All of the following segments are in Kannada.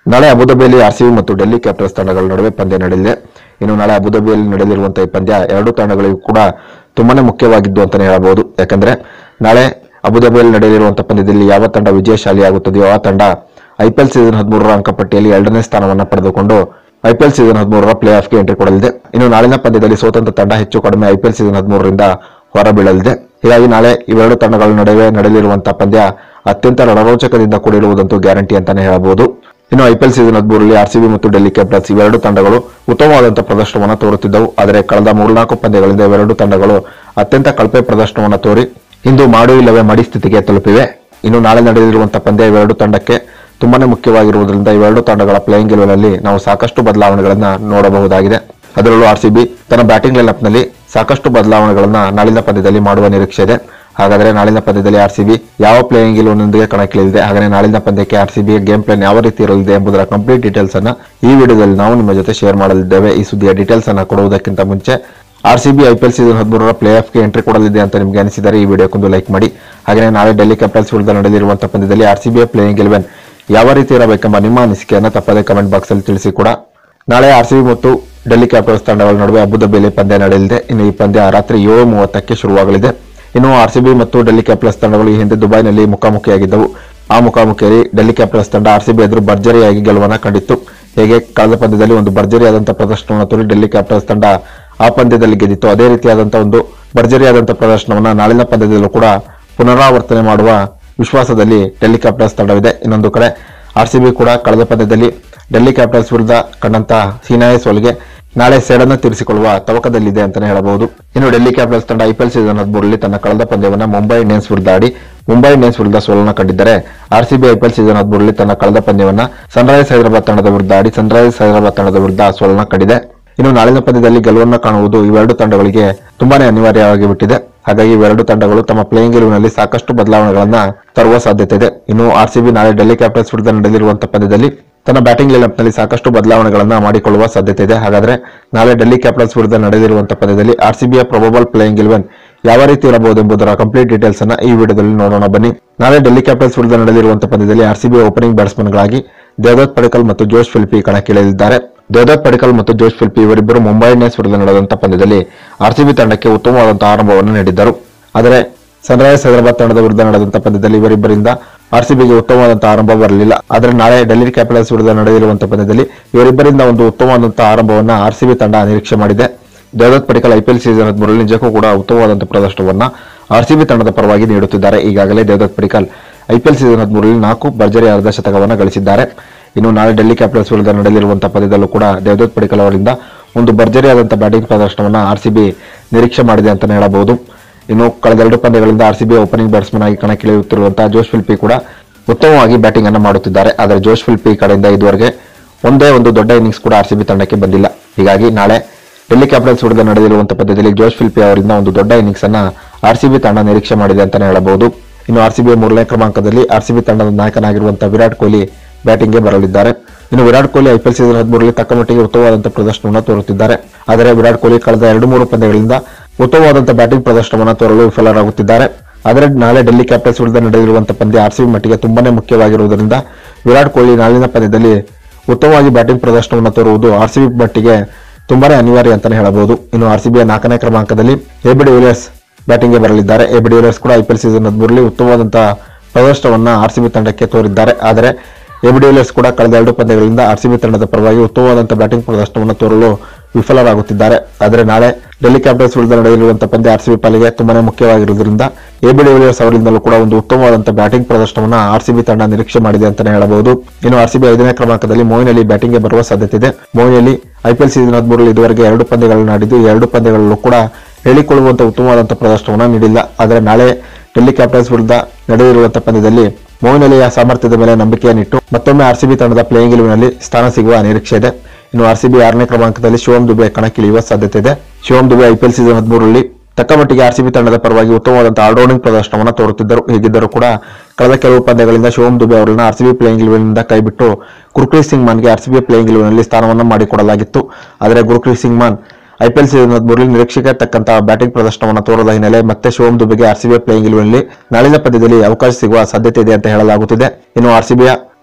ನಾಳೆ ಅಬುಧಾಬಿಯಲ್ಲಿ ಆರ್ಸಿಬಿ ಮತ್ತು ಡೆಲ್ಲಿ ಕ್ಯಾಪಿಟಲ್ಸ್ ತಂಡಗಳ ನಡುವೆ ಪಂದ್ಯ ನಡೆಯಲಿದೆ ಇನ್ನು ನಾಳೆ ಅಬುಧಾಬಿಯಲ್ಲಿ ನಡೆಯಲಿರುವಂತಹ ಈ ಪಂದ್ಯ ಎರಡು ತಂಡಗಳಿಗೂ ಕೂಡ ತುಂಬಾನೇ ಮುಖ್ಯವಾಗಿದ್ದು ಅಂತಾನೆ ಹೇಳಬಹುದು ಯಾಕಂದ್ರೆ ನಾಳೆ ಅಬುಧಾಬಿಯಲ್ಲಿ ನಡೆಯಲಿರುವಂತಹ ಪಂದ್ಯದಲ್ಲಿ ಯಾವ ತಂಡ ವಿಜಯಶಾಲಿಯಾಗುತ್ತದೆಯೋ ಆ ತಂಡ ಐಪಿಎಲ್ ಸೀಸನ್ ಹದಿಮೂರರ ಅಂಕಪಟ್ಟಿಯಲ್ಲಿ ಎರಡನೇ ಸ್ಥಾನವನ್ನ ಪಡೆದುಕೊಂಡು ಐಪಿಎಲ್ ಸೀಸನ್ ಹದಿಮೂರರ ಪ್ಲೇ ಆಫ್ಗೆ ಎಂಟ್ರಿ ಕೊಡಲಿದೆ ಇನ್ನು ನಾಳಿನ ಪಂದ್ಯದಲ್ಲಿ ಸೋತಂತ ತಂಡ ಹೆಚ್ಚು ಕಡಿಮೆ ಐಪಿಎಲ್ ಸೀಸನ್ ಹದಿಮೂರರಿಂದ ಹೊರಬೀಳಲಿದೆ ಹೀಗಾಗಿ ನಾಳೆ ಇವೆರಡು ತಂಡಗಳ ನಡುವೆ ನಡೆಯಲಿರುವಂತಹ ಪಂದ್ಯ ಅತ್ಯಂತ ರಣರೋಚಕದಿಂದ ಕೂಡಿರುವುದಂತೂ ಗ್ಯಾರಂಟಿ ಅಂತಾನೆ ಹೇಳಬಹುದು ಇನ್ನು ಐಪಿಎಲ್ ಸೀಸನ್ ಹದಿಮೂರರಲ್ಲಿ ಆರ್ಸಿಬಿ ಮತ್ತು ಡೆಲ್ಲಿ ಕ್ಯಾಪಿಟಲ್ಸ್ ಇವೆರಡು ತಂಡಗಳು ಉತ್ತಮವಾದಂತಹ ಪ್ರದರ್ಶನವನ್ನು ತೋರುತ್ತಿದ್ದವು ಆದರೆ ಕಳೆದ ಮೂರ್ನಾಲ್ಕು ಪಂದ್ಯಗಳಿಂದ ಇವೆರಡು ತಂಡಗಳು ಅತ್ಯಂತ ಕಳಪೆ ಪ್ರದರ್ಶನವನ್ನು ತೋರಿ ಇಂದು ಮಾಡು ಇಲ್ಲವೇ ಮಡಿ ಸ್ಥಿತಿಗೆ ತಲುಪಿವೆ ಇನ್ನು ನಾಳೆ ನಡೆಯಲಿರುವಂತಹ ಪಂದ್ಯ ಇವೆರಡು ತಂಡಕ್ಕೆ ತುಂಬಾನೇ ಮುಖ್ಯವಾಗಿರುವುದರಿಂದ ಇವೆರಡು ತಂಡಗಳ ಪ್ಲೇಯಿಂಗ್ ಗೆಲುವಿನಲ್ಲಿ ನಾವು ಸಾಕಷ್ಟು ಬದಲಾವಣೆಗಳನ್ನ ನೋಡಬಹುದಾಗಿದೆ ಅದರಲ್ಲೂ ಆರ್ಸಿಬಿ ತನ್ನ ಬ್ಯಾಟಿಂಗ್ ಲೈನ್ಅಪ್ನಲ್ಲಿ ಸಾಕಷ್ಟು ಬದಲಾವಣೆಗಳನ್ನ ನಾಳಿನ ಪಂದ್ಯದಲ್ಲಿ ಮಾಡುವ ನಿರೀಕ್ಷೆ ಇದೆ ಹಾಗಾದ್ರೆ ನಾಳಿನ ಪಂದ್ಯದಲ್ಲಿ ಆರ್ಸಿಬಿ ಯಾವ ಪ್ಲೇಯಿಂಗ್ ಗೆಲುವಿನೊಂದಿಗೆ ಕಣಕ್ಕಿಳಿದಿದೆ ಹಾಗಾದ್ರೆ ನಾಳಿನ ಪಂದ್ಯಕ್ಕೆ ಆರ್ಸಿಬಿ ಗೇಮ್ ಪ್ಲಾನ್ ಯಾವ ರೀತಿ ಇರಲಿದೆ ಎಂಬುದರ ಕಂಪ್ಲೀಟ್ ಡೀಟೇಲ್ಸ್ ಅನ್ನ ಈ ವಿಡಿಯೋದಲ್ಲಿ ನಾವು ನಿಮ್ಮ ಜೊತೆ ಶೇರ್ ಮಾಡಲಿದ್ದೇವೆ ಈ ಸುದ್ದಿಯ ಡೀಟೇಲ್ಸ್ ಅನ್ನ ಕೊಡುವುದಕ್ಕಿಂತ ಮುಂಚೆ ಆರ್ಸಿಬಿ ಐಪಿಎಲ್ ಸೀಸನ್ ಹದಿಮೂರರ ಪ್ಲೇ ಆಫ್ಗೆ ಎಂಟ್ರಿ ಕೊಡಲಿದೆ ಅಂತ ನಿಮಗೆ ಅನಿಸಿದರೆ ಈ ವಿಡಿಯೋಕ್ಕೊಂದು ಲೈಕ್ ಮಾಡಿ ಹಾಗೆ ನಾಳೆ ಡೆಲ್ಲಿ ಕ್ಯಾಪಿಟಲ್ಸ್ ವಿರುದ್ಧ ನಡೆಯಲಿರುವಂತಹ ಪಂದ್ಯದಲ್ಲಿ ಆರ್ಸಿಬಿಯ ಪ್ಲೇಯಿಂಗ್ ಗೆಲುವೆನ್ ಯಾವ ರೀತಿ ಇರಬೇಕೆಂಬ ನಿಮ್ಮ ಅನಿಸಿಕೆಯನ್ನು ತಪ್ಪದೆ ಕಮೆಂಟ್ ಬಾಕ್ಸ್ ಅಲ್ಲಿ ತಿಳಿಸಿ ಕೂಡ ನಾಳೆ ಆರ್ಸಿಬಿ ಮತ್ತು ಡೆಲ್ಲಿ ಕ್ಯಾಪಿಟಲ್ಸ್ ತಂಡಗಳ ನಡುವೆ ಅಬುಧಾಬಿಯಲ್ಲಿ ಪಂದ್ಯ ನಡೆಯಲಿದೆ ಇನ್ನು ಈ ಪಂದ್ಯ ರಾತ್ರಿ ಏಳು ಮೂವತ್ತಕ್ಕೆ ಶುರುವಾಗಲಿದೆ ಇನ್ನು ಆರ್ಸಿಬಿ ಮತ್ತು ಡೆಲ್ಲಿ ಕ್ಯಾಪಿಟಲ್ಸ್ ತಂಡಗಳು ಈ ಹಿಂದೆ ದುಬೈನಲ್ಲಿ ಮುಖಾಮುಖಿಯಾಗಿದ್ದವು ಆ ಮುಖಾಮುಖಿಯಲ್ಲಿ ಡೆಲ್ಲಿ ಕ್ಯಾಪಿಟಲ್ಸ್ ತಂಡ ಆರ್ಸಿಬಿ ಎದುರು ಭರ್ಜರಿಯಾಗಿ ಗೆಲುವನ್ನ ಕಂಡಿತ್ತು ಹೇಗೆ ಕಳೆದ ಪಂದ್ಯದಲ್ಲಿ ಒಂದು ಭರ್ಜರಿಯಾದಂತಹ ಪ್ರದರ್ಶನವನ್ನು ತೋರಿ ಡೆಲ್ಲಿ ಕ್ಯಾಪಿಟಲ್ಸ್ ತಂಡ ಆ ಪಂದ್ಯದಲ್ಲಿ ಗೆದ್ದಿತ್ತು ಅದೇ ರೀತಿಯಾದಂತಹ ಒಂದು ಭರ್ಜರಿಯಾದಂತಹ ಪ್ರದರ್ಶನವನ್ನ ನಾಳಿನ ಪಂದ್ಯದಲ್ಲೂ ಕೂಡ ಪುನರಾವರ್ತನೆ ಮಾಡುವ ವಿಶ್ವಾಸದಲ್ಲಿ ಡೆಲ್ಲಿ ಕ್ಯಾಪಿಟಲ್ಸ್ ತಂಡವಿದೆ ಇನ್ನೊಂದು ಕಡೆ ಆರ್ಸಿಬಿ ಕೂಡ ಕಳೆದ ಪಂದ್ಯದಲ್ಲಿ ಡೆಲ್ಲಿ ಕ್ಯಾಪಿಟಲ್ಸ್ ವಿರುದ್ಧ ಕಂಡಂತಹ ಹೀನಾಯ ಸೋಲಿಗೆ ನಾಳೆ ಸೇಡನ್ನು ತೀರಿಸಿಕೊಳ್ಳುವ ತವಕದಲ್ಲಿದೆ ಅಂತಾನೆ ಹೇಳಬಹುದು ಇನ್ನು ಡೆಲ್ಲಿ ಕ್ಯಾಪಿಟಲ್ಸ್ ತಂಡ ಐಪಿಎಲ್ ಸೀಸನ್ ಹದಿಮೂರರಲ್ಲಿ ತನ್ನ ಕಳೆದ ಪಂದ್ಯವನ್ನ ಮುಂಬೈ ಇಂಡಿಯನ್ಸ್ ವಿರುದ್ಧ ಆಡಿ ಮುಂಬೈ ಇಂಡಿಯನ್ಸ್ ವಿರುದ್ಧ ಸೋಲನ್ನು ಕಂಡಿದ್ದರೆ ಆರ್ಸಿಬಿ ಐಪಿಎಲ್ ಸೀಸನ್ ಹದಿಮೂರರಲ್ಲಿ ತನ್ನ ಕಳೆದ ಪಂದ್ಯವನ್ನ ಸನ್ರೈಸ್ ಹೈದರಾಬಾದ್ ತಂಡದ ವಿರುದ್ಧ ಆಡಿ ಸನ್ರೈಸ್ ಹೈದರಾಬಾದ್ ತಂಡದ ವಿರುದ್ಧ ಸೋಲನ್ನು ಕಂಡಿದೆ ಇನ್ನು ನಾಳಿನ ಪಂದ್ಯದಲ್ಲಿ ಗೆಲುವನ್ನು ಕಾಣುವುದು ಇವೆರಡು ತಂಡಗಳಿಗೆ ತುಂಬಾನೇ ಅನಿವಾರ್ಯವಾಗಿ ಬಿಟ್ಟಿದೆ ಹಾಗಾಗಿ ಇವೆರಡು ತಂಡಗಳು ತಮ್ಮ ಪ್ಲೇಯಿಂಗ್ ಗೆಲುವಿನಲ್ಲಿ ಸಾಕಷ್ಟು ಬದಲಾವಣೆಗಳನ್ನ ತರುವ ಸಾಧ್ಯತೆ ಇದೆ ಇನ್ನು ಆರ್ಸಿಬಿ ನಾಳೆ ಡೆಲ್ಲಿ ಕ್ಯಾಪಿಟಲ್ಸ್ ವಿರುದ್ಧ ನಡೆಯಲಿರುವಂತಹ ಪಂದ್ಯದಲ್ಲಿ ತನ್ನ ಬ್ಯಾಟಿಂಗ್ ನಲ್ಲಿ ಸಾಕಷ್ಟು ಬದಲಾವಣೆಗಳನ್ನ ಮಾಡಿಕೊಳ್ಳುವ ಸಾಧ್ಯತೆ ಇದೆ ಹಾಗಾದ್ರೆ ನಾಳೆ ಡೆಲ್ಲಿ ಕ್ಯಾಪಿಟಲ್ಸ್ ವಿರುದ್ಧ ನಡೆಯಲಿರುವಂತಹ ಪಂದ್ಯದಲ್ಲಿ ಆರ್ಸಿಬಿಯ ಪ್ರೊಬಬಲ್ ಪ್ಲೇಯಿಂಗ್ ಇಲೆವೆನ್ ಯಾವ ರೀತಿ ಇರಬಹುದು ಎಂಬುದರ ಕಂಪ್ಲೀಟ್ ಡೀಟೇಲ್ಸ್ ಅನ್ನ ಈ ವಿಡಿಯೋದಲ್ಲಿ ನೋಡೋಣ ಬನ್ನಿ ನಾಳೆ ಡೆಲ್ಲಿ ಕ್ಯಾಪಿಟಲ್ಸ್ ವಿರುದ್ಧ ನಡೆಯಲಿರುವಂತಹ ಪಂದ್ಯದಲ್ಲಿ ಆರ್ಸಿಬಿ ಓಪನಿಂಗ್ ಬ್ಯಾಟ್ಸ್ಮನ್ ಗಳಾಗಿ ದೇವದತ್ ಪಡಿಕಲ್ ಮತ್ತು ಜೋಶ್ ಫಿಲ್ಪಿ ಕಣಕ್ಕಿಳಿಯಲಿದ್ದಾರೆ ದೇವದತ್ ಪಡಿಕಲ್ ಮತ್ತು ಜೋಶ್ ಫಿಲ್ಪಿ ಇವರಿಬ್ಬರು ಮುಂಬೈ ಇಂಡಿಯನ್ಸ್ ವಿರುದ್ಧ ನಡೆದಂತಹ ಪಂದ್ಯದಲ್ಲಿ ಆರ್ಸಿಬಿ ತಂಡಕ್ಕೆ ಉತ್ತಮವಾದಂತಹ ಆರಂಭವನ್ನು ನೀಡಿದ್ದರು ಆದರೆ ಸನ್ರೈಸ್ ಹೈದರಾಬಾದ್ ತಂಡದ ವಿರುದ್ಧ ನಡೆದಂತಹ ಪಂದ್ಯದಲ್ಲಿ ಇವರಿಬ್ಬರಿಂದ ಆರ್ಸಿಬಿಗೆ ಉತ್ತಮವಾದಂತಹ ಆರಂಭ ಬರಲಿಲ್ಲ ಆದರೆ ನಾಳೆ ಡೆಲ್ಲಿ ಕ್ಯಾಪಿಟಲ್ಸ್ ವಿರುದ್ಧ ನಡೆದಿರುವಂತಹ ಪಂದ್ಯದಲ್ಲಿ ಇವರಿಬ್ಬರಿಂದ ಒಂದು ಉತ್ತಮವಾದಂತಹ ಆರಂಭವನ್ನ ಆರ್ಸಿಬಿ ತಂಡ ನಿರೀಕ್ಷೆ ಮಾಡಿದೆ ದೇವದತ್ ಪಡಿಕಲ್ ಐಪಿಎಲ್ ಸೀಸನ್ ಹದಿಮೂರರಲ್ಲಿ ನಿಜಕ್ಕೂ ಕೂಡ ಉತ್ತಮವಾದಂತಹ ಪ್ರದರ್ಶನವನ್ನ ಆರ್ಸಿಬಿ ತಂಡದ ಪರವಾಗಿ ನೀಡುತ್ತಿದ್ದಾರೆ ಈಗಾಗಲೇ ದೇವದತ್ ಪಡಿಕಲ್ ಐಪಿಎಲ್ ಸೀಸನ್ ಹದಿಮೂರರಲ್ಲಿ ನಾಲ್ಕು ಭರ್ಜರಿ ಅರ್ಧ ಶತಕವನ್ನು ಗಳಿಸಿದ್ದಾರೆ ಇನ್ನು ನಾಳೆ ಡೆಲ್ಲಿ ಕ್ಯಾಪಿಟಲ್ಸ್ ವಿರುದ್ಧ ನಡೆಯಲಿರುವಂತಹ ಪಂದ್ಯದಲ್ಲೂ ಕೂಡ ದೇವದತ್ ಪಡಿಕಲ್ ಅವರಿಂದ ಒಂದು ಭರ್ಜರಿಯಾದಂತಹ ಬ್ಯಾಟಿಂಗ್ ಪ್ರದರ್ಶನವನ್ನ ಆರ್ಸಿಬಿ ನಿರೀಕ್ಷೆ ಮಾಡಿದೆ ಅಂತಾನೆ ಹೇಳಬಹುದು ಇನ್ನು ಕಳೆದ ಎರಡು ಪಂದ್ಯಗಳಿಂದ ಆರ್ಸಿಬಿ ಓಪನಿಂಗ್ ಬ್ಯಾಟ್ಸ್ಮನ್ ಆಗಿ ಕಣಕ್ಕಿಳಿಯುತ್ತಿರುವಂತಹ ಜೋಶ್ ಫಿಲ್ಪಿ ಕೂಡ ಉತ್ತಮವಾಗಿ ಬ್ಯಾಟಿಂಗ್ ಅನ್ನು ಮಾಡುತ್ತಿದ್ದಾರೆ ಆದರೆ ಜೋಶ್ ಫಿಲ್ಪಿ ಕಡೆಯಿಂದ ಇದುವರೆಗೆ ಒಂದೇ ಒಂದು ದೊಡ್ಡ ಇನ್ನಿಂಗ್ಸ್ ಕೂಡ ಆರ್ಸಿಬಿ ತಂಡಕ್ಕೆ ಬಂದಿಲ್ಲ ಹೀಗಾಗಿ ನಾಳೆ ಡೆಲ್ಲಿ ಕ್ಯಾಪಿಟಲ್ಸ್ ವಿರುದ್ಧ ನಡೆದಿರುವಂತಹ ಪಂದ್ಯದಲ್ಲಿ ಜೋಶ್ ಫಿಲ್ಪಿ ಅವರಿಂದ ಒಂದು ದೊಡ್ಡ ಇನ್ನಿಂಗ್ಸ್ ಅನ್ನ ಆರ್ಸಿಬಿ ತಂಡ ನಿರೀಕ್ಷೆ ಮಾಡಿದೆ ಅಂತಾನೆ ಹೇಳಬಹುದು ಇನ್ನು ಆರ್ಸಿಬಿ ಮೂರನೇ ಕ್ರಮಾಂಕದಲ್ಲಿ ಆರ್ಸಿಬಿ ತಂಡದ ನಾಯಕನಾಗಿರುವಂತಹ ವಿರಾಟ್ ಕೊಹ್ಲಿ ಬ್ಯಾಟಿಂಗ್ಗೆ ಬರಲಿದ್ದಾರೆ ಇನ್ನು ವಿರಾಟ್ ಕೊಹ್ಲಿ ಐಪಿಎಲ್ ಸೀಸನ್ ಹದಿಮೂರರಲ್ಲಿ ತಕ್ಕ ಮಟ್ಟಿಗೆ ಉತ್ತಮವಾದಂತಹ ಪ್ರದರ್ಶನವನ್ನು ತೋರುತ್ತಿದ್ದಾರೆ ಆದರೆ ವಿರಾಟ್ ಕೊಹ್ಲಿ ಕಳೆದ ಎರಡು ಮೂರು ಪಂದ್ಯಗಳಿಂದ ಉತ್ತಮವಾದಂತಹ ಬ್ಯಾಟಿಂಗ್ ಪ್ರದರ್ಶನವನ್ನು ತೋರಲು ವಿಫಲರಾಗುತ್ತಿದ್ದಾರೆ ಆದರೆ ನಾಳೆ ಡೆಲ್ಲಿ ಕ್ಯಾಪಿಟಲ್ಸ್ ವಿರುದ್ಧ ನಡೆಯಲಿರುವಂತಹ ಪಂದ್ಯ ಆರ್ಸಿಬಿ ಮಟ್ಟಿಗೆ ತುಂಬಾನೇ ಮುಖ್ಯವಾಗಿರುವುದರಿಂದ ವಿರಾಟ್ ಕೊಹ್ಲಿ ನಾಳಿನ ಪಂದ್ಯದಲ್ಲಿ ಉತ್ತಮವಾಗಿ ಬ್ಯಾಟಿಂಗ್ ಪ್ರದರ್ಶನವನ್ನು ತೋರುವುದು ಆರ್ಸಿಬಿ ಮಟ್ಟಿಗೆ ತುಂಬಾನೇ ಅನಿವಾರ್ಯ ಅಂತಾನೆ ಹೇಳಬಹುದು ಇನ್ನು ಆರ್ಸಿಬಿಯ ನಾಲ್ಕನೇ ಕ್ರಮಾಂಕದಲ್ಲಿ ಎಬಿ ಡಿವಿಲಿಯರ್ಸ್ ಬ್ಯಾಟಿಂಗ್ಗೆ ಬರಲಿದ್ದಾರೆ ಎಬಿ ಡಿವಿಲಿಯರ್ಸ್ ಕೂಡ ಐಪಿಎಲ್ ಸೀಸನ್ ಹದಿಮೂರರಲ್ಲಿ ಉತ್ತಮವಾದಂತಹ ಪ್ರದರ್ಶನವನ್ನ ಆರ್ಸಿಬಿ ತಂಡಕ್ಕೆ ತೋರಿದ್ದಾರೆ ಆದರೆ ಎಬಿ ಡಿವಿಲಿಯರ್ಸ್ ಕೂಡ ಕಳೆದ ಎರಡು ಪಂದ್ಯಗಳಿಂದ ಆರ್ಸಿಬಿ ತಂಡದ ಪರವಾಗಿ ಉತ್ತಮವಾದಂತಹ ಬ್ಯಾಟಿಂಗ್ ಪ್ರದರ್ಶನವನ್ನು ತೋರಲು ವಿಫಲರಾಗುತ್ತಿದ್ದಾರೆ ಆದರೆ ನಾಳೆ ಡೆಲ್ಲಿ ಕ್ಯಾಪಿಟಲ್ಸ್ ವಿರುದ್ಧ ನಡೆಯಲಿರುವಂತಹ ಪಂದ್ಯ ಆರ್ಸಿಬಿ ಪಾಲಿಗೆ ತುಂಬಾನೇ ಮುಖ್ಯವಾಗಿರುವುದರಿಂದ ಎಬಿ ಡಿವಿಲಿಯರ್ಸ್ ಅವರಿಂದಲೂ ಕೂಡ ಒಂದು ಉತ್ತಮವಾದಂತಹ ಬ್ಯಾಟಿಂಗ್ ಪ್ರದರ್ಶನವನ್ನ ಆರ್ಸಿಬಿ ತಂಡ ನಿರೀಕ್ಷೆ ಮಾಡಿದೆ ಅಂತಾನೆ ಹೇಳಬಹುದು ಇನ್ನು ಆರ್ಸಿಬಿ ಐದನೇ ಕ್ರಮಾಂಕದಲ್ಲಿ ಮೋಯಿನ್ ಅಲಿ ಬ್ಯಾಟಿಂಗ್ಗೆ ಬರುವ ಸಾಧ್ಯತೆ ಇದೆ ಮೋಯಿನ್ ಅಲಿ ಐಪಿಎಲ್ ಸೀಸನ್ ಹದಿಮೂರರಲ್ಲಿ ಇದುವರೆಗೆ ಎರಡು ಪಂದ್ಯಗಳನ್ನು ಆಡಿದ್ದು ಈ ಎರಡು ಪಂದ್ಯಗಳಲ್ಲೂ ಕೂಡ ಹೇಳಿಕೊಳ್ಳುವಂತಹ ಉತ್ತಮವಾದಂತಹ ಪ್ರದರ್ಶನವನ್ನ ನೀಡಿಲ್ಲ ಆದರೆ ನಾಳೆ ಡೆಲ್ಲಿ ಕ್ಯಾಪಿಟಲ್ಸ್ ವಿರುದ್ಧ ನಡೆದಿರುವಂತಹ ಪಂದ್ಯದಲ್ಲಿ ಮೋಯಿನ್ ಅಲಿಯ ಸಾಮರ್ಥ್ಯದ ಮೇಲೆ ನಂಬಿಕೆಯನ್ನಿಟ್ಟು ಮತ್ತೊಮ್ಮೆ ಆರ್ಸಿಬಿ ತಂಡದ ಪ್ಲೇಯಿಂಗ್ ಗೆಲುವಿನಲ್ಲಿ ಸ್ಥಾನ ಸಿಗುವ ನಿರೀಕ್ಷೆ ಇದೆ ಇನ್ನು ಆರ್ಸಿಬಿ ಆರನೇ ಕ್ರಮಾಂಕದಲ್ಲಿ ಶಿವಮ್ ದುಬೆ ಕಣಕ್ಕಿಳಿಯುವ ಸಾಧ್ಯತೆ ಇದೆ ಶಿವಮ್ ದುಬೆ ಐಪಿಎಲ್ ಸೀಸನ್ ಹದಿಮೂರರಲ್ಲಿ ತಕ್ಕ ಮಟ್ಟಿಗೆ ಆರ್ಸಿಬಿ ತಂಡದ ಪರವಾಗಿ ಉತ್ತಮವಾದಂತಹ ಆಲ್ರೌಂಡಿಂಗ್ ಪ್ರದರ್ಶನವನ್ನು ತೋರುತ್ತಿದ್ದರು ಹೀಗಿದ್ದರೂ ಕೂಡ ಕಳೆದ ಕೆಲವು ಪಂದ್ಯಗಳಿಂದ ಶಿವಮ್ ದುಬೆ ಅವರನ್ನ ಆರ್ಸಿಬಿ ಪ್ಲೇಯಿಂಗ್ ಇಲೆವೆನ್ನಿಂದ ಕೈಬಿಟ್ಟು ಗುರುಪ್ರೀತ್ ಸಿಂಗ್ ಮಾನ್ಗೆ ಆರ್ಸಿಬಿ ಪ್ಲೇಯಿಂಗ್ ಇಲೆವೆನ್ನಲ್ಲಿ ಸ್ಥಾನವನ್ನು ಮಾಡಿಕೊಡಲಾಗಿತ್ತು ಆದರೆ ಗುರುಪ್ರೀತ್ ಸಿಂಗ್ ಮಾನ್ ಐಪಿಎಲ್ ಸೀಸನ್ ಹದಿಮೂರರಲ್ಲಿ ನಿರೀಕ್ಷೆಗೆ ತಕ್ಕಂತಹ ಬ್ಯಾಟಿಂಗ್ ಪ್ರದರ್ಶನವನ್ನು ತೋರದ ಹಿನ್ನೆಲೆ ಮತ್ತೆ ಶಿವಮ್ ದುಬೆಗೆ ಆರ್ಸಿಬಿ ಪ್ಲೇಯಿಂಗ್ ಇಲೆವೆನ್ನಲ್ಲಿ ನಾಳಿನ ಪಂದ್ಯದಲ್ಲಿ ಅವಕಾಶ ಸಿಗುವ ಸಾಧ್ಯತೆ ಇದೆ ಅಂತ ಹೇಳಲಾಗುತ್ತಿದೆ ಇನ್ನು ಆರ್ಸಿಬಿಯ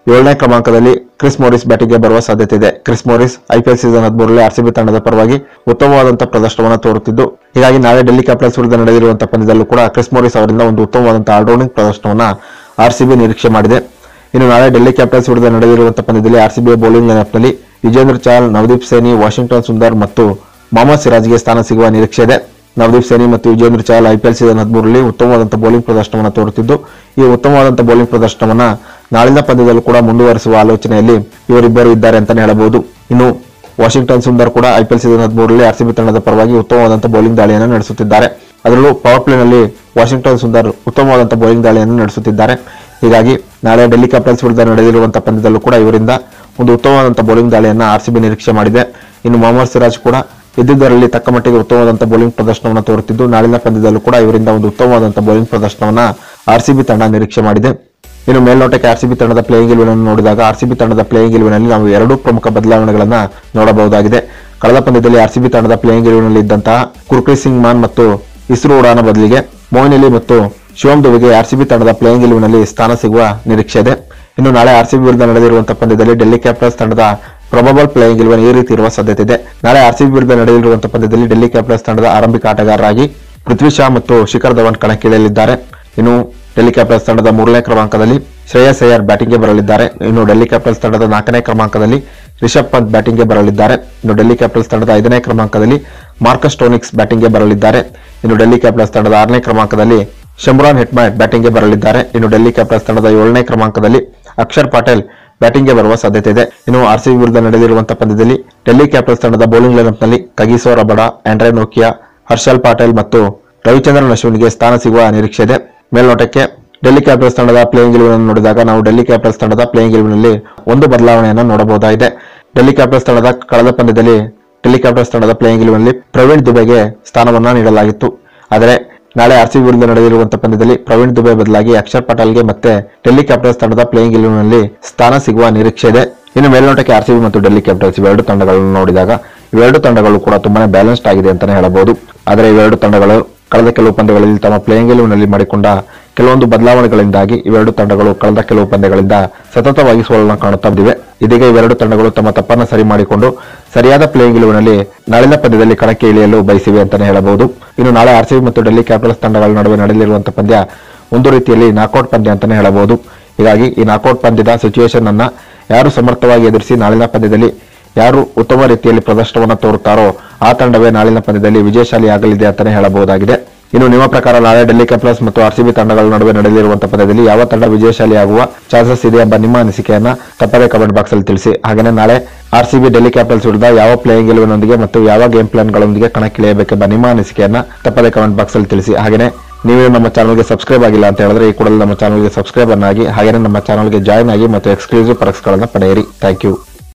ಏಳನೇ ಕ್ರಮಾಂಕದಲ್ಲಿ ಕ್ರಿಸ್ ಮೋರಿಸ್ ಬ್ಯಾಟಿಂಗ್ಗೆ ಬರುವ ಸಾಧ್ಯತೆ ಇದೆ ಕ್ರಿಸ್ ಮೋರಿಸ್ ಐಪಿಎಲ್ ಸೀಸನ್ ಹದಿಮೂರರಲ್ಲಿ ಆರ್ಸಿಬಿ ತಂಡದ ಪರವಾಗಿ ಉತ್ತಮವಾದಂತಹ ಪ್ರದರ್ಶನವನ್ನು ತೋರುತ್ತಿದ್ದು ಹೀಗಾಗಿ ನಾಳೆ ಡೆಲ್ಲಿ ಕ್ಯಾಪಿಟಲ್ಸ್ ವಿರುದ್ಧ ನಡೆದಿರುವಂತಹ ಪಂದ್ಯದಲ್ಲೂ ಕೂಡ ಕ್ರಿಸ್ ಮೋರಿಸ್ ಅವರಿಂದ ಒಂದು ಉತ್ತಮವಾದಂತಹ ಆಲ್ರೌಂಡಿಂಗ್ ಪ್ರದರ್ಶನವನ್ನ ಆರ್ಸಿಬಿ ನಿರೀಕ್ಷೆ ಮಾಡಿದೆ ಇನ್ನು ನಾಳೆ ಡೆಲ್ಲಿ ಕ್ಯಾಪಿಟಲ್ಸ್ ವಿರುದ್ಧ ನಡೆದಿರುವಂತಹ ಪಂದ್ಯದಲ್ಲಿ ಆರ್ಸಿಬಿಯ ಬೌಲಿಂಗ್ ಲೈನಪ್ನಲ್ಲಿ ವಿಜೇಂದ್ರ ಚಾಹಲ್ ನವದೀಪ್ ಸೇನಿ ವಾಷಿಂಗ್ಟನ್ ಸುಂದರ್ ಮತ್ತು ಮೊಹಮ್ಮದ್ ಸಿರಾಜ್ಗೆ ಸ್ಥಾನ ಸಿಗುವ ನಿರೀಕ್ಷೆ ಇದೆ ನವದೀಪ್ ಸೇನಿ ಮತ್ತು ವಿಜೇಂದ್ರ ಚಹಲ್ ಐಪಿಎಲ್ ಸೀಸನ್ ಹದಿಮೂರರಲ್ಲಿ ಉತ್ತಮವಾದಂತಹ ಬೌಲಿಂಗ್ ಪ್ರದರ್ಶನವನ್ನು ತೋರುತ್ತಿದ್ದು ಈ ಉತ್ತಮವಾದಂತಹ ಬೌಲಿಂಗ್ ಪ್ರದರ್ಶನವನ್ನ ನಾಳಿನ ಪಂದ್ಯದಲ್ಲೂ ಕೂಡ ಮುಂದುವರಿಸುವ ಆಲೋಚನೆಯಲ್ಲಿ ಇವರಿಬ್ಬರು ಇದ್ದಾರೆ ಅಂತಾನೆ ಹೇಳಬಹುದು ಇನ್ನು ವಾಷಿಂಗ್ಟನ್ ಸುಂದರ್ ಕೂಡ ಐಪಿಎಲ್ ಸೀಸನ್ ಹದಿಮೂರರಲ್ಲಿ ಆರ್ಸಿಬಿ ತಂಡದ ಪರವಾಗಿ ಉತ್ತಮವಾದಂತಹ ಬೌಲಿಂಗ್ ದಾಳಿಯನ್ನು ನಡೆಸುತ್ತಿದ್ದಾರೆ ಅದರಲ್ಲೂ ಪವರ್ ಪ್ಲೇನಲ್ಲಿ ವಾಷಿಂಗ್ಟನ್ ಸುಂದರ್ ಉತ್ತಮವಾದಂತಹ ಬೌಲಿಂಗ್ ದಾಳಿಯನ್ನು ನಡೆಸುತ್ತಿದ್ದಾರೆ ಹೀಗಾಗಿ ನಾಳೆ ಡೆಲ್ಲಿ ಕ್ಯಾಪಿಟಲ್ಸ್ ವಿರುದ್ಧ ನಡೆದಿರುವಂತಹ ಪಂದ್ಯದಲ್ಲೂ ಕೂಡ ಇವರಿಂದ ಒಂದು ಉತ್ತಮವಾದಂತಹ ಬೌಲಿಂಗ್ ದಾಳಿಯನ್ನ ಆರ್ಸಿಬಿ ನಿರೀಕ್ಷೆ ಮಾಡಿದೆ ಇನ್ನು ಮೊಹಮ್ಮದ್ ಸಿರಾಜ್ ಕೂಡ ಇದ್ದಿದ್ದರಲ್ಲಿ ತಕ್ಕ ಮಟ್ಟಿಗೆ ಉತ್ತಮವಾದಂತಹ ಬೌಲಿಂಗ್ ಪ್ರದರ್ಶನವನ್ನು ತೋರುತ್ತಿದ್ದು ನಾಳಿನ ಪಂದ್ಯದಲ್ಲೂ ಕೂಡ ಇವರಿಂದ ಒಂದು ಉತ್ತಮವಾದಂತಹ ಬೌಲಿಂಗ್ ಪ್ರದರ್ಶನವನ್ನ ಆರ್ಸಿಬಿ ತಂಡ ನಿರೀಕ್ಷೆ ಮಾಡಿದೆ ಇನ್ನು ಮೇಲ್ನೋಟಕ್ಕೆ ಆರ್ಸಿಬಿ ತಂಡದ ಪ್ಲೇಯಿಂಗ್ ಇಲ್ವಿನನ್ನು ನೋಡಿದಾಗ ಆರ್ಸಿಬಿ ತಂಡದ ಪ್ಲೇಯಿಂಗ್ ಇಲ್ವಿನಲ್ಲಿ ನಾವು ಎರಡು ಪ್ರಮುಖ ಬದಲಾವಣೆಗಳನ್ನ ನೋಡಬಹುದಾಗಿದೆ ಕಳೆದ ಪಂದ್ಯದಲ್ಲಿ ಆರ್ಸಿಬಿ ತಂಡದ ಪ್ಲೇಯಿಂಗ್ ಇಲ್ವಿನಲ್ಲಿ ಇದ್ದಂತಹ ಕುರ್ಪ್ರೀತ್ ಸಿಂಗ್ ಮಾನ್ ಮತ್ತು ಇಸ್ರೋ ಉಡಾನ ಬದಲಿಗೆ ಮೋಯಿನ್ ಅಲಿ ಮತ್ತು ಶಿವಮ್ ದುವಿಗೆ ಆರ್ಸಿಬಿ ತಂಡದ ಪ್ಲೇಯಿಂಗ್ ಇಲ್ವಿನಲ್ಲಿ ಸ್ಥಾನ ಸಿಗುವ ನಿರೀಕ್ಷೆ ಇದೆ ಇನ್ನು ನಾಳೆ ಆರ್ಸಿಬಿ ವಿರುದ್ಧ ನಡೆದಿರುವಂತಹ ಪಂದ್ಯದಲ್ಲಿ ಡೆಲ್ಲಿ ಕ್ಯಾಪಿಟಲ್ಸ್ ತಂಡದ ಪ್ರೊಬಬಲ್ ಪ್ಲೇಯಿಂಗ್ ಇಲ್ವನ್ ಈ ರೀತಿ ಇರುವ ಸಾಧ್ಯತೆ ಇದೆ ನಾಳೆ ಆರ್ಸಿಬಿ ವಿರುದ್ಧ ನಡೆಯಲಿರುವಂತಹ ಪಂದ್ಯದಲ್ಲಿ ಡೆಲ್ಲಿ ಕ್ಯಾಪಿಟಲ್ಸ್ ತಂಡದ ಆರಂಭಿಕ ಆಟಗಾರರಾಗಿ ಪೃಥ್ವಿ ಶಾ ಮತ್ತು ಶಿಖರ್ ಧವನ್ ಕಣಕ್ಕಿಳಿಯಲಿದ್ದಾರೆ ಇನ್ನು ಡೆಲ್ಲಿ ಕ್ಯಾಪಿಟಲ್ಸ್ ತಂಡದ ಮೂರನೇ ಕ್ರಮಾಂಕದಲ್ಲಿ ಶ್ರೇಯಸ್ ಅಯ್ಯರ್ ಬ್ಯಾಟಿಂಗ್ಗೆ ಬರಲಿದ್ದಾರೆ ಇನ್ನು ಡೆಲ್ಲಿ ಕ್ಯಾಪಿಟಲ್ಸ್ ತಂಡದ ನಾಲ್ಕನೇ ಕ್ರಮಾಂಕದಲ್ಲಿ ರಿಷಬ್ ಪಂತ್ ಬ್ಯಾಟಿಂಗ್ಗೆ ಬರಲಿದ್ದಾರೆ ಇನ್ನು ಡೆಲ್ಲಿ ಕ್ಯಾಪಿಟಲ್ಸ್ ತಂಡದ ಐದನೇ ಕ್ರಮಾಂಕದಲ್ಲಿ ಮಾರ್ಕಸ್ ಟೋನಿಕ್ಸ್ ಬ್ಯಾಟಿಂಗ್ಗೆ ಬರಲಿದ್ದಾರೆ ಇನ್ನು ಡೆಲ್ಲಿ ಕ್ಯಾಪಿಟಲ್ಸ್ ತಂಡದ ಆರನೇ ಕ್ರಮಾಂಕದಲ್ಲಿ ಶಮ್ರಾನ್ ಹೆಟ್ಮೈಟ್ ಬ್ಯಾಟಿಂಗ್ಗೆ ಬರಲಿದ್ದಾರೆ ಇನ್ನು ಡೆಲ್ಲಿ ಕ್ಯಾಪಿಟಲ್ಸ್ ತಂಡದ ಏಳನೇ ಕ್ರಮಾಂಕದಲ್ಲಿ ಅಕ್ಷರ್ ಪಾಟೇಲ್ ಬ್ಯಾಟಿಂಗ್ಗೆ ಬರುವ ಸಾಧ್ಯತೆ ಇದೆ ಇನ್ನು ಆರ್ಸಿಬಿ ವಿರುದ್ಧ ನಡೆದಿರುವಂತಹ ಪಂದ್ಯದಲ್ಲಿ ಡೆಲ್ಲಿ ಕ್ಯಾಪಿಟಲ್ಸ್ ತಂಡದ ಬೌಲಿಂಗ್ ಲೈನಪ್ನಲ್ಲಿ Kagiso Rabada Andre Nokia Harshal Patel ಮತ್ತು ರವಿಚಂದ್ರನ್ ಅಶ್ವಿನ್ಗೆ ಸ್ಥಾನ ಸಿಗುವ ನಿರೀಕ್ಷೆ ಇದೆ ಮೇಲ್ನೋಟಕ್ಕೆ ಡೆಲ್ಲಿ ಕ್ಯಾಪಿಟಲ್ಸ್ ತಂಡದ ಪ್ಲೇಯಿಂಗ್ ಇಲೆವೆನ್ ನೋಡಿದಾಗ ನಾವು ಡೆಲ್ಲಿ ಕ್ಯಾಪಿಟಲ್ಸ್ ತಂಡದ ಪ್ಲೇಯಿಂಗ್ ಇಲೆವೆನ್ನಲ್ಲಿ ಒಂದು ಬದಲಾವಣೆಯನ್ನು ನೋಡಬಹುದಾಗಿದೆ ಡೆಲ್ಲಿ ಕ್ಯಾಪಿಟಲ್ಸ್ ತಂಡದ ಕಳೆದ ಪಂದ್ಯದಲ್ಲಿ ಡೆಲ್ಲಿ ಕ್ಯಾಪಿಟಲ್ಸ್ ತಂಡದ ಪ್ಲೇಯಿಂಗ್ ಇಲೆವೆನ್ನಲ್ಲಿ ಪ್ರವೀಣ್ ದುಬೆಗೆ ಸ್ಥಾನವನ್ನ ನೀಡಲಾಗಿತ್ತು ಆದರೆ ನಾಳೆ ಆರ್ಸಿಬಿ ವಿರುದ್ಧ ನಡೆದಿರುವಂತಹ ಪಂದ್ಯದಲ್ಲಿ ಪ್ರವೀಣ್ ದುಬೆ ಬದಲಾಗಿ ಅಕ್ಷರ್ ಪಟೇಲ್ಗೆ ಮತ್ತೆ ಡೆಲ್ಲಿ ಕ್ಯಾಪಿಟಲ್ಸ್ ತಂಡದ ಪ್ಲೇಯಿಂಗ್ ಇಲೆವೆನ್ನಲ್ಲಿ ಸ್ಥಾನ ಸಿಗುವ ನಿರೀಕ್ಷೆ ಇದೆ ಇನ್ನು ಮೇಲ್ನೋಟಕ್ಕೆ ಆರ್ಸಿಬಿ ಮತ್ತು ಡೆಲ್ಲಿ ಕ್ಯಾಪಿಟಲ್ಸ್ ಇವೆರಡು ತಂಡಗಳನ್ನು ನೋಡಿದಾಗ ಇವೆರಡು ತಂಡಗಳು ಕೂಡ ತುಂಬಾನೇ ಬ್ಯಾಲೆನ್ಸ್ಡ್ ಆಗಿದೆ ಅಂತಾನೆ ಹೇಳಬಹುದು ಆದರೆ ಇವೆರಡು ತಂಡಗಳು ಕಳೆದ ಕೆಲವು ಪಂದ್ಯಗಳಲ್ಲಿ ತಮ್ಮ ಪ್ಲೇಯಿಂಗ್ ಇಲೆವೆನ್ನಲ್ಲಿ ಮಾಡಿಕೊಂಡ ಕೆಲವೊಂದು ಬದಲಾವಣೆಗಳಿಂದಾಗಿ ಇವೆರಡು ತಂಡಗಳು ಕಳೆದ ಕೆಲವು ಪಂದ್ಯಗಳಿಂದ ಸತತವಾಗಿ ಸೋಲನ್ನು ಕಾಣುತ್ತಾ ಬಂದಿವೆ ಇದೀಗ ಇವೆರಡು ತಂಡಗಳು ತಮ್ಮ ತಪ್ಪನ್ನು ಸರಿ ಮಾಡಿಕೊಂಡು ಸರಿಯಾದ ಪ್ಲೇಯಿಂಗ್ ಇಲೆವೆನ್ನಲ್ಲಿ ನಾಳಿನ ಪಂದ್ಯದಲ್ಲಿ ಕಣಕ್ಕೆ ಇಳಿಯಲು ಬಯಸಿವೆ ಅಂತಾನೆ ಹೇಳಬಹುದು ಇನ್ನು ನಾಳೆ ಆರ್ಸಿಬಿ ಮತ್ತು ಡೆಲ್ಲಿ ಕ್ಯಾಪಿಟಲ್ಸ್ ತಂಡಗಳ ನಡುವೆ ನಡೆಯಲಿರುವಂತಹ ಪಂದ್ಯ ಒಂದು ರೀತಿಯಲ್ಲಿ ನಾಕೌಟ್ ಪಂದ್ಯ ಅಂತಾನೆ ಹೇಳಬಹುದು ಹೀಗಾಗಿ ಈ ನಾಕೌಟ್ ಪಂದ್ಯದ ಸಿಚುವೇಶನ್ ಅನ್ನ ಯಾರು ಸಮರ್ಥವಾಗಿ ಎದುರಿಸಿ ನಾಳಿನ ಪಂದ್ಯದಲ್ಲಿ ಯಾರು ಉತ್ತಮ ರೀತಿಯಲ್ಲಿ ಪ್ರದರ್ಶನವನ್ನು ತೋರುತ್ತಾರೋ ಆ ತಂಡವೇ ನಾಳಿನ ಪಂದ್ಯದಲ್ಲಿ ವಿಜಯಶಾಲಿ ಆಗಲಿದೆ ಅಂತಾನೆ ಹೇಳಬಹುದಾಗಿದೆ ಇನ್ನು ನಿಮ್ಮ ಪ್ರಕಾರ ನಾಳೆ ಡೆಲ್ಲಿ ಕ್ಯಾಪಿಟಲ್ಸ್ ಮತ್ತು ಆರ್ಸಿಬಿ ತಂಡಗಳ ನಡುವೆ ನಡೆಯಲಿರುವಂತಹ ಪಂದ್ಯದಲ್ಲಿ ಯಾವ ತಂಡ ವಿಜಯಶಾಲಿ ಆಗುವ ಚಾನ್ಸಸ್ ಇದೆ ಎಂಬ ನಿಮ್ಮ ಅನಿಸಿಕೆಯನ್ನ ತಪ್ಪದೇ ಕಮೆಂಟ್ ಬಾಕ್ಸ್ ಅಲ್ಲಿ ತಿಳಿಸಿ ಹಾಗೆಯೇ ನಾಳೆ ಆರ್ಸಿಬಿ ಡೆಲ್ಲಿ ಕ್ಯಾಪಿಟಲ್ಸ್ ವಿರುದ್ಧ ಯಾವ ಪ್ಲೇಯಿಂಗ್ ಗೆಲುವಿನೊಂದಿಗೆ ಮತ್ತು ಯಾವ ಗೇಮ್ ಪ್ಲಾನ್ಗಳೊಂದಿಗೆ ಕಣಕ್ಕಿಳಿಯಬೇಕೆಂಬ ನಿಮ್ಮ ಅನಿಸಿಕೆಯನ್ನ ತಪ್ಪದೇ ಕಮೆಂಟ್ ಬಾಕ್ಸ್ ಅಲ್ಲಿ ತಿಳಿಸಿ ಹಾಗೆಯೇ ನೀವು ನಮ್ಮ ಚಾನಲ್ಗೆ ಸಬ್ಸ್ಕ್ರೈಬ್ ಆಗಿಲ್ಲ ಅಂತ ಹೇಳಿದ್ರೆ ಈ ಕೂಡಲೇ ನಮ್ಮ ಚಾನಲ್ಗೆ ಸಬ್ಸ್ಕ್ರೈಬ್ ಅನ್ನಾಗಿ ಹಾಗೆಯೇ ನಮ್ಮ ಚಾನಲ್ಗೆ ಜಾಯ್ನ್ ಆಗಿ ಮತ್ತು ಎಕ್ಸ್ಕ್ಲೂಸಿವ್ ಪರಕ್ಸ್ಗಳನ್ನು ಪಡೆಯಿರಿ ಥ್ಯಾಂಕ್ ಯು